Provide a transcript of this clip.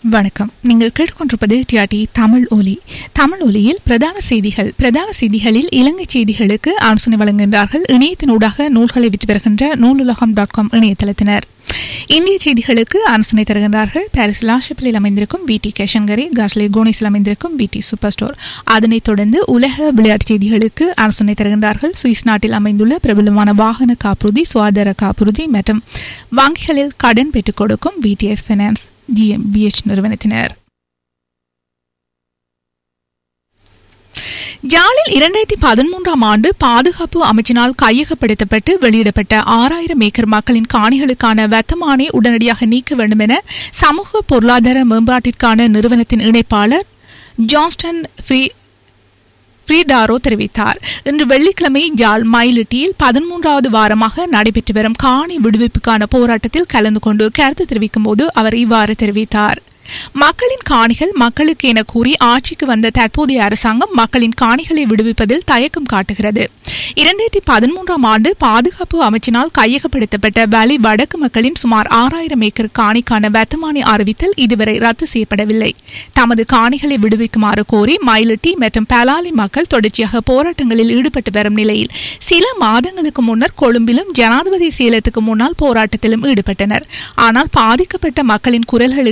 வணக்கம் நீங்கள் கேட்டுக்கொண்டிருப்பது டிஆர்டி தமிழ் ஒலி தமிழ் ஒலியில் பிரதான செய்திகள் பிரதான செய்திகளில் இலங்கை செய்திகளுக்கு ஆலோசனை வழங்குகின்றார்கள் இணையத்தினூடாக நூல்களை விற்று வருகின்ற நூலுலகம் டாட் காம் இணையதளத்தினர் இந்திய செய்திகளுக்கு ஆலோசனை தருகின்றார்கள் பாரிஸ் லாஷப்பிலில் அமைந்திருக்கும் வி டி கேஷன்கரி காஷ்லே கோனிஸில் அமைந்திருக்கும் வி டி சூப்பர் ஸ்டோர் அதனைத் தொடர்ந்து உலக விளையாட்டு செய்திகளுக்கு ஆலோசனை தருகின்றார்கள் சுவிஸ் நாட்டில் அமைந்துள்ள பிரபலமான வாகன காப்புறுதி சுகாதார காப்புறுதி மற்றும் வங்கிகளில் கடன் பெற்றுக் கொடுக்கும் விடிஎஸ் ஃபைனான்ஸ் ஜிஎம்பிஎச் நிறுவனத்தினர் ஜாலில் இரண்டாயிரத்தி பதிமூன்றாம் ஆண்டு பாதுகாப்பு அமைச்சினால் கையகப்படுத்தப்பட்டு வெளியிடப்பட்ட ஆறாயிரம் ஏக்கர் மக்களின் காணிகளுக்கான வர்த்தமானி உடனடியாக நீக்க வேண்டும் என சமூக பொருளாதார மேம்பாட்டிற்கான நிறுவனத்தின் இணைப்பாளர் ஜான்ஸ்டன் ஃப்ரீ ஃப்ரீடாரோ தெரிவித்தார் இன்று வெள்ளிக்கிழமை ஜால் மயிலிட்டியில் பதிமூன்றாவது வாரமாக நடைபெற்று வரும் காணி விடுவிப்புக்கான போராட்டத்தில் கலந்து கொண்டு கருத்து தெரிவிக்கும் போது அவர் இவ்வாறு தெரிவித்தார் மக்களின் காணிகள் மக்களுக்கு என கூறி ஆட்சிக்கு வந்த தற்போதைய அரசாங்கம் மக்களின் காணிகளை விடுவிப்பதில் தயக்கம் காட்டுகிறது இரண்டாயிரத்தி பதிமூன்றாம் ஆண்டு பாதுகாப்பு அமைச்சினால் கையகப்படுத்தப்பட்ட வலி வடக்கு மக்களின் சுமார் ஆறாயிரம் ஏக்கர் காணிக்கான வர்த்தமானி அறிவித்தல் இதுவரை ரத்து செய்யப்படவில்லை தமது காணிகளை விடுவிக்குமாறு கோரி மயிலிட்டி மற்றும் பலாலி மக்கள் தொடர்ச்சியாக போராட்டங்களில் ஈடுபட்டு வரும் நிலையில் சில மாதங்களுக்கு முன்னர் கொழும்பிலும் ஜனாதிபதி சேலத்துக்கு முன்னால் போராட்டத்திலும் ஈடுபட்டனர் ஆனால் பாதிக்கப்பட்ட மக்களின் குரல்களுக்கு